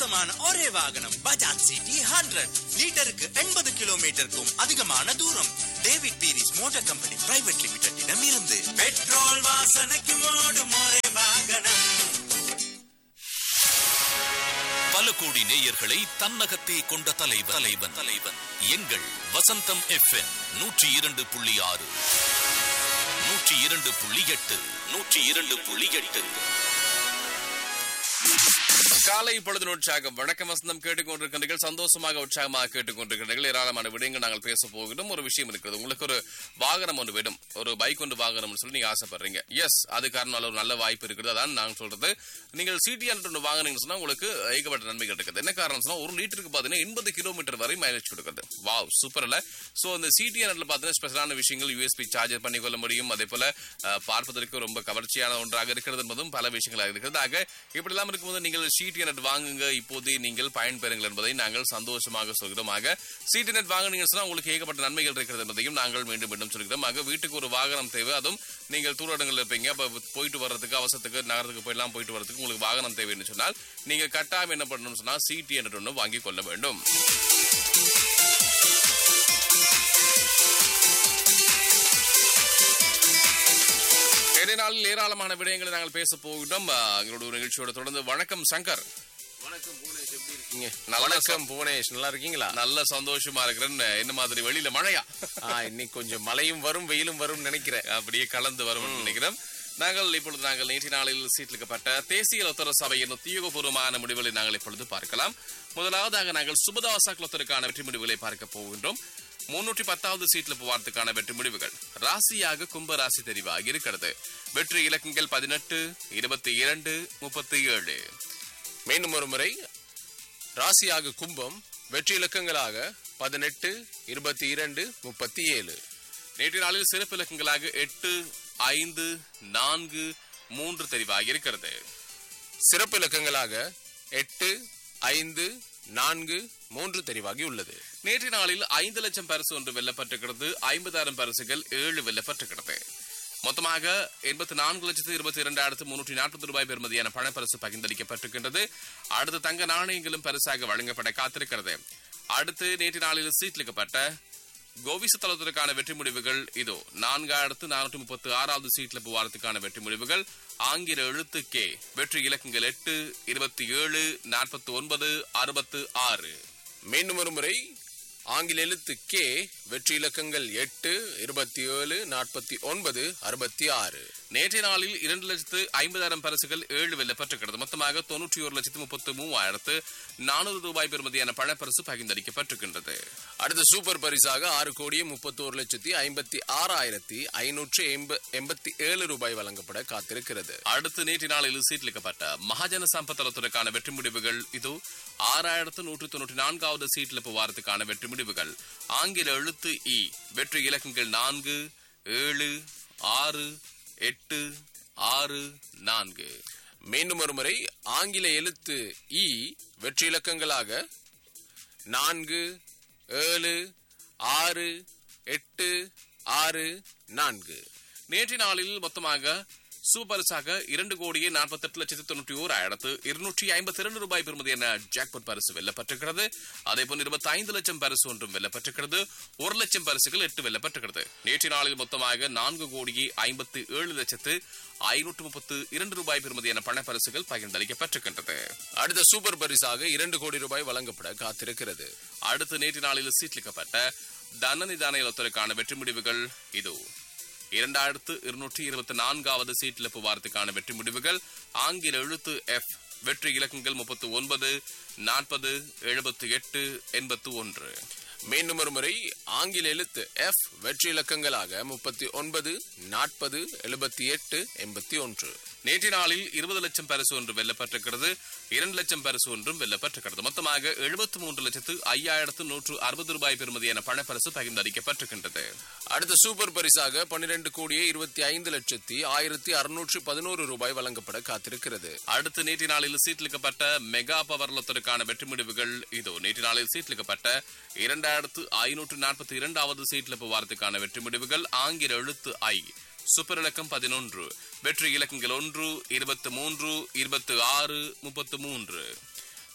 பிரபலமான ஒரே வாகனம் பஜாஜ் சிட்டி ஹண்ட்ரட் லிட்டருக்கு எண்பது கிலோமீட்டருக்கும் அதிகமான தூரம் David Peiris motor company private லிமிடெடிடம் இருந்து பெட்ரோல் வாசனைக்கு ஓடும் ஒரே வாகனம் பல கோடி நேயர்களை தன்னகத்தே கொண்ட தலைவன் தலைவன் தலைவன் எங்கள் வசந்தம் எஃப்எம் நூற்றி இரண்டு புள்ளி ஆறு நூற்றி இரண்டு புள்ளி எட்டு நூற்றி இரண்டு புள்ளி எட்டு காலை பொழுது உற்சாகம் வணக்கம் வசந்தம் கேட்டுக்கொண்டிருக்கிறீர்கள் சந்தோஷமாக உற்சாகமாக கேட்டுக்கொண்டிருக்கிறீர்கள் ஏராளமான விடயங்கள் நாங்கள் பேச போகிறோம் ஒரு விஷயம் இருக்கிறது உங்களுக்கு ஒரு வாகனம் ஒன்று விடும் ஒரு பைக் ஒன்று வாங்கணும்னு சொல்லி நீங்க ஆசைப்படுறீங்க எஸ் அது காரணம் ஒரு நல்ல வாய்ப்பு இருக்குது அதான் நான் சொல்றது நீங்கள் சிடி ஒன்று வாங்கினீங்கன்னு சொன்னா உங்களுக்கு ஏகப்பட்ட நன்மைகள் இருக்குது என்ன காரணம் சொன்னா ஒரு லிட்டருக்கு பாத்தீங்கன்னா எண்பது கிலோமீட்டர் வரை மைலேஜ் கொடுக்குது வாவ் சூப்பர் இல்ல சோ இந்த சிடி ஹண்ட்ரட்ல பாத்தீங்கன்னா ஸ்பெஷலான விஷயங்கள் யூஎஸ்பி சார்ஜர் பண்ணிக்கொள்ள முடியும் அதே போல அஹ், பார்ப்பதற்கு ரொம்ப கவர்ச்சியான ஒன்றாக இருக்கிறது என்பதும் பல விஷயங்களாக இருக்கிறது ஆக இப்படி எல்லாம் இருக்கும்போது நீங்கள் சிடி நெட் வாங்குங்க இப்போதே நீங்கள் பயன்பெறுங்கள் என்பதை நாங்கள் சந்தோஷமாக சொல்கிறோம் ஆக சிடி நெட் வாங்குனீங்கன்னு சொன்னா உங்களுக்கு ஏகப்பட்ட நன்மைகள் இருக்கிறது என்பதையும் நாங்கள் மீண்டும் மீண்டும் சொல்கிறோம் ஆக வீட்டுக்கு ஒரு வாகனம் தேவை அதுவும் நீங்கள் தூர இடங்கள்ல இருப்பீங்க அப்ப போயிட்டு வர்றதுக்கு அவசரத்துக்கு நகரத்துக்கு போயெல்லாம் போயிட்டு வர்றதுக்கு உங்களுக்கு வாகனம் தேவைன்னு சொன்னால் நீங்க கட்டாயம் என்ன பண்ணணும்னு சொன்னா சிடி நெட் ஒன்று வாங்கி கொள்ள வேண்டும் இன்றைய நாளில் ஏராளமான விடயங்களை நாங்கள் பேச போகிறோம் அஹ், எங்களோட ஒரு நிகழ்ச்சியோட தொடர்ந்து வணக்கம் சங்கர் வணக்கம் புவனேஷ் எப்படி இருக்கீங்க நல்ல வணக்கம் புவனேஷ் நல்லா இருக்கீங்களா நல்ல சந்தோஷமா இருக்கிறேன் என்ன மாதிரி வெளியில மழையா ஆ, இன்னைக்கு கொஞ்சம் மழையும் வரும் வெயிலும் வரும் நினைக்கிறேன் அப்படியே கலந்து வரும் நினைக்கிறோம் நாங்கள் இப்பொழுது நாங்கள் நேற்று நாளில் சீட்டிலிக்கப்பட்ட தேசிய லொத்தர சபையின் உத்தியோகபூர்வமான முடிவுகளை நாங்கள் இப்பொழுது பார்க்கலாம் முதலாவதாக நாங்கள் சுபதாசா குலத்தருக்கான வெற்றி முடிவுகளை பார்க்க போகின்றோம் முன்னூற்றி பத்தாவது சீட்ல போவார்த்துக்கான வெற்றி முடிவுகள் ராசியாக கும்ப ராசி தெரிவாகி இருக்கிறது வெற்றி இலக்கங்கள் பதினெட்டு இருபத்தி இரண்டு முப்பத்தி ஏழு மீண்டும் ஒரு முறை ராசியாக கும்பம் வெற்றி இலக்கங்களாக பதினெட்டு இருபத்தி இரண்டு முப்பத்தி ஏழு நேற்று நாளில் சிறப்பு இலக்கங்களாக எட்டு ஐந்து நான்கு மூன்று தெரிவாகி இருக்கிறது சிறப்பு இலக்கங்களாக எட்டு ஐந்து நான்கு மூன்று தெரிவாகி உள்ளது நேற்று நாளில் ஐந்து லட்சம் பரிசு ஒன்று வெல்லப்பட்டிருக்கிறது ஐம்பதாயிரம் பரிசுகள் ஏழு வெல்லப்பட்டிருக்கிறது மொத்தமாக எண்பத்தி நான்கு லட்சத்து இருபத்தி இரண்டாயிரத்து முன்னூற்றி நாற்பது ரூபாய் பெறுமதியான பணப்பரிசு பகிர்ந்தளிக்கப்பட்டிருக்கின்றது அடுத்து தங்க நாணயங்களும் பரிசாக வழங்கப்பட காத்திருக்கிறது அடுத்து நேற்று நாளில் சீட்லிக்கப்பட்ட கோவிச தளத்திற்கான வெற்றி முடிவுகள் இதோ நான்காயிரத்து நானூற்றி முப்பத்தி ஆறாவது சீட்ல புவாரத்துக்கான வெற்றி முடிவுகள் ஆங்கில எழுத்து கே வெற்றி இலக்கங்கள் எட்டு இருபத்தி ஏழு நாற்பத்தி ஒன்பது அறுபத்து ஆறு மீண்டும் ஒரு முறை ஆங்கில எழுத்து கே வெற்றி இலக்கங்கள் எட்டு இருபத்தி ஏழு நாற்பத்தி ஒன்பது அறுபத்தி ஆறு நேற்றைய நாளில் இரண்டு லட்சத்து ஐம்பதாயிரம் பரிசுகள் ஏழு வெல்லப்பட்டிருக்கிறது மொத்தமாக தொன்னூற்றி ஒரு லட்சத்து முப்பத்து மூவாயிரத்து நானூறு ரூபாய் பெறுமதியான பணப்பரிசு பகிர்ந்தளிக்கப்பட்டிருக்கின்றது அடுத்த சூப்பர் பரிசாக ஆறு கோடியே முப்பத்தோரு லட்சத்தி ஐம்பத்தி ஆறாயிரத்தி ஐநூற்று எண்ப எண்பத்தி ஏழு ரூபாய் வழங்கப்பட காத்திருக்கிறது அடுத்து நேற்று நாளில் சீட்லிக்கப்பட்ட மகாஜன சம்பத்தலத்துக்கான வெற்றி முடிவுகள் இது ஆறாயிரத்து நூற்று தொன்னூற்றி நான்காவது சீட்ல போவாரத்துக்கான வெற்றி முடிவுகள் ஆங்கில எழுத்து இ வெற்றி இலக்கங்கள் நான்கு ஏழு ஆறு எட்டு ஆறு நான்கு மீண்டும் ஒரு முறை ஆங்கில எழுத்து இ வெற்றி இலக்கங்களாக நான்கு ஏழு ஆறு எட்டு ஆறு நான்கு நேற்று நாளில் மொத்தமாக சூப்பரிசாக இரண்டு கோடியே நாற்பத்தி எட்டு லட்சத்தி தொண்ணூற்றி ஓராயிரத்து இருநூற்றி ஐம்பத்தி இரண்டு ரூபாய் பெறுமதியான ஜாக்பாட் பரிசு வெல்லப்பட்டிருக்கிறது அதே போல் இருபத்தி ஐந்து லட்சம் பரிசு ஒன்றும் வெல்லப்பட்டிருக்கிறது ஒரு லட்சம் பரிசுகள் எட்டு வெல்லப்பட்டிருக்கிறது நேற்று நாளில் மொத்தமாக நான்கு கோடியே ஐம்பத்தி ஏழு லட்சத்து ஐநூற்று முப்பத்து இரண்டு ரூபாய் பெறுமதியான பண பரிசுகள் பகிர்ந்தளிக்கப்பட்டிருக்கின்றது அடுத்த சூப்பர் பரிசாக இரண்டு கோடி ரூபாய் வழங்கப்பட காத்திருக்கிறது அடுத்து நேற்று நாளில் சீட்லிக்கப்பட்ட தனநிதான இலத்திற்கான வெற்றி முடிவுகள் இது இரண்டாயிரத்து இருநூற்றி இருபத்தி நான்காவது சீட்டில் புவாரத்துக்கான வெற்றி முடிவுகள் ஆங்கில எழுத்து எஃப் வெற்றி இலக்கங்கள் முப்பத்து ஒன்பது நாற்பது எழுபத்தி எட்டு எண்பத்து ஒன்று மீண்டும் ஒரு முறை ஆங்கில எழுத்து எஃப் வெற்றி இலக்கங்களாக முப்பத்தி ஒன்பது நாற்பது எழுபத்தி எட்டு எண்பத்தி ஒன்று நேற்று நாளில் இருபது லட்சம் பரிசு ஒன்று வெல்லப்பட்டிருக்கிறது இரண்டு லட்சம் பரிசு ஒன்றும் வெல்லப்பட்டிருக்கிறது மொத்தமாக எழுபத்தி மூன்று லட்சத்து ஐயாயிரத்து நூற்று அறுபது ரூபாய் பெறுமதியான பணப்பரிசு பகிர்ந்தளிக்கப்பட்டிருக்கின்றது அடுத்த சூப்பர் பரிசாக பன்னிரண்டு கோடியே இருபத்தி ஐந்து லட்சத்தி ஆயிரத்தி அறுநூற்று பதினோரு ரூபாய் வழங்கப்பட காத்திருக்கிறது அடுத்து நேற்று நாளில் சீட்லிக்கப்பட்ட மெகா பவர் லொத்தருக்கான வெற்றி முடிவுகள் இதோ நேற்று நாளில் சீட்லிக்கப்பட்ட இரண்டாயிரத்து ஐநூற்று நாற்பத்தி இரண்டாவது சீட்ல வாரத்துக்கான வெற்றி முடிவுகள் ஆங்கில எழுத்து ஐ சூப்பர் இலக்கம் பதினொன்று வெற்றி இலக்கங்கள் ஒன்று இருபத்தி மூன்று இருபத்தி ஆறு முப்பத்து மூன்று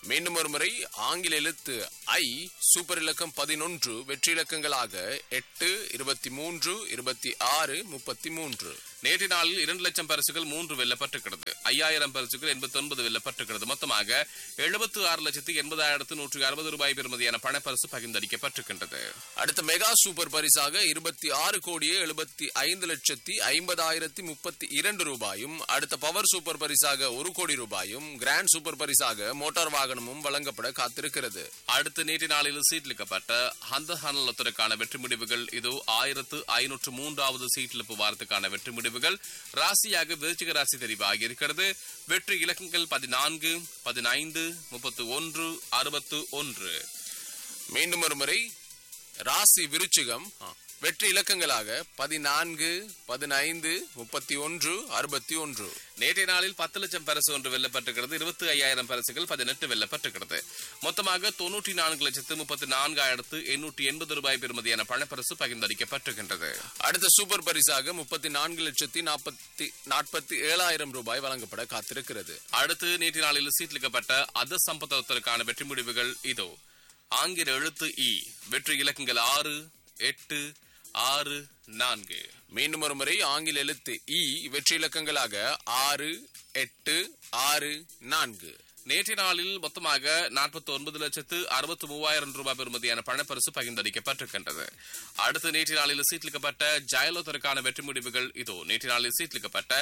மீண்டும் ஒரு முறை ஆங்கில எழுத்து ஐ சூப்பர் இலக்கம் பதினொன்று வெற்றி இலக்கங்களாக எட்டு இருபத்தி மூன்று இருபத்தி ஆறு முப்பத்தி மூன்று நேற்று நாளில் இரண்டு லட்சம் பரிசுகள் மூன்று வெல்லப்பட்டிருக்கிறது ஐயாயிரம் பரிசுகள் எண்பத்தி ஒன்பது வெல்லப்பட்டிருக்கிறது மொத்தமாக எழுபத்து ஆறு லட்சத்து எண்பதாயிரத்து நூற்றி அறுபது ரூபாய் பெறுமதியான பணப்பரிசு பகிர்ந்தளிக்கப்பட்டிருக்கின்றது அடுத்த மெகா சூப்பர் பரிசாக இருபத்தி ஆறு கோடியே எழுபத்தி ஐந்து லட்சத்தி ஐம்பதாயிரத்தி முப்பத்தி இரண்டு ரூபாயும் அடுத்த பவர் சூப்பர் பரிசாக ஒரு கோடி ரூபாயும் கிராண்ட் சூப்பர் பரிசாக மோட்டார் வாகனமும் வழங்கப்பட காத்திருக்கிறது அடுத்து நேற்று நாளில் சீட்லிக்கப்பட்ட அந்த ஹனலத்திற்கான வெற்றி முடிவுகள் இது ஆயிரத்து ஐநூற்று மூன்றாவது சீட்லிப்பு வாரத்துக்கான வெற்றி முடிவுகள் ராசியாக விருச்சிக ராசி தெரிவாகி இருக்கிறது வெற்றி இலக்கங்கள் பதினான்கு பதினைந்து முப்பத்து ஒன்று அறுபத்து ஒன்று மீண்டும் ஒரு முறை ராசி விருச்சிகம் வெற்றி இலக்கங்களாக பதினான்கு பதினைந்து முப்பத்தி ஒன்று அறுபத்தி ஒன்று நேற்றைய நாளில் பத்து லட்சம் பரிசு ஒன்று வெல்லப்பட்டிருக்கிறது இருபத்தி ஐயாயிரம் பரிசுகள் பதினெட்டு வெல்லப்பட்டிருக்கிறது மொத்தமாக தொன்னூற்றி நான்கு லட்சத்து முப்பத்தி நான்காயிரத்து எண்ணூற்றி எண்பது ரூபாய் பெறுமதியான பணப்பரிசு பகிர்ந்தளிக்கப்பட்டிருக்கின்றது அடுத்த சூப்பர் பரிசாக முப்பத்தி நான்கு லட்சத்தி நாற்பத்தி நாற்பத்தி ஏழாயிரம் ரூபாய் வழங்கப்பட காத்திருக்கிறது அடுத்து நேற்று நாளில் சீட்லிக்கப்பட்ட அத சம்பதத்திற்கான வெற்றி முடிவுகள் இதோ ஆங்கில எழுத்து இ வெற்றி இலக்கங்கள் ஆறு எட்டு ஆறு நான்கு மீண்டும் ஒரு முறை ஆங்கில எழுத்து இ வெற்றி இலக்கங்களாக ஆறு எட்டு ஆறு நான்கு நேற்றைய நாளில் மொத்தமாக நாற்பத்தி ஒன்பது லட்சத்து அறுபத்தி மூவாயிரம் ரூபாய் பெறுமதியான பணப்பரிசு பகிர்ந்தளிக்கப்பட்டிருக்கின்றது அடுத்து நேற்றைய நாளில் சீட்லிக்கப்பட்ட ஜெயலலிதருக்கான வெற்றி முடிவுகள் இதோ நேற்றைய நாளில் சீட்லிக்கப்பட்ட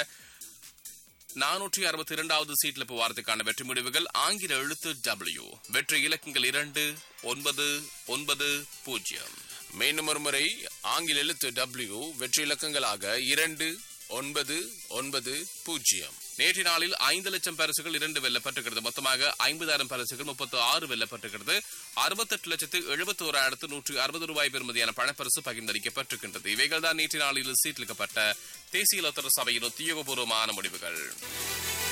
நானூற்றி அறுபத்தி இரண்டாவது சீட்ல வாரத்துக்கான வெற்றி முடிவுகள் ஆங்கில எழுத்து டபிள்யூ வெற்றி இலக்கங்கள் இரண்டு ஒன்பது ஒன்பது பூஜ்ஜியம் மீண்டும் ஒரு முறை ஆங்கில எழுத்து டபிள்யூ வெற்றி இலக்கங்களாக இரண்டு ஒன்பது ஒன்பது பூஜ்ஜியம் நேற்று நாளில் ஐந்து லட்சம் பரிசுகள் இரண்டு வெல்லப்பட்டிருக்கிறது மொத்தமாக ஐம்பதாயிரம் பரிசுகள் முப்பத்தி ஆறு வெல்லப்பட்டிருக்கிறது அறுபத்தெட்டு லட்சத்து எழுபத்தி ஓராயிரத்து நூற்றி அறுபது ரூபாய் பெறுமதியான பணப்பரிசு பகிர்ந்தளிக்கப்பட்டிருக்கின்றது இவைகள் தான் நேற்று நாளில் சீட்லிக்கப்பட்ட தேசிய லோத்தர சபையின் உத்தியோகபூர்வமான முடிவுகள்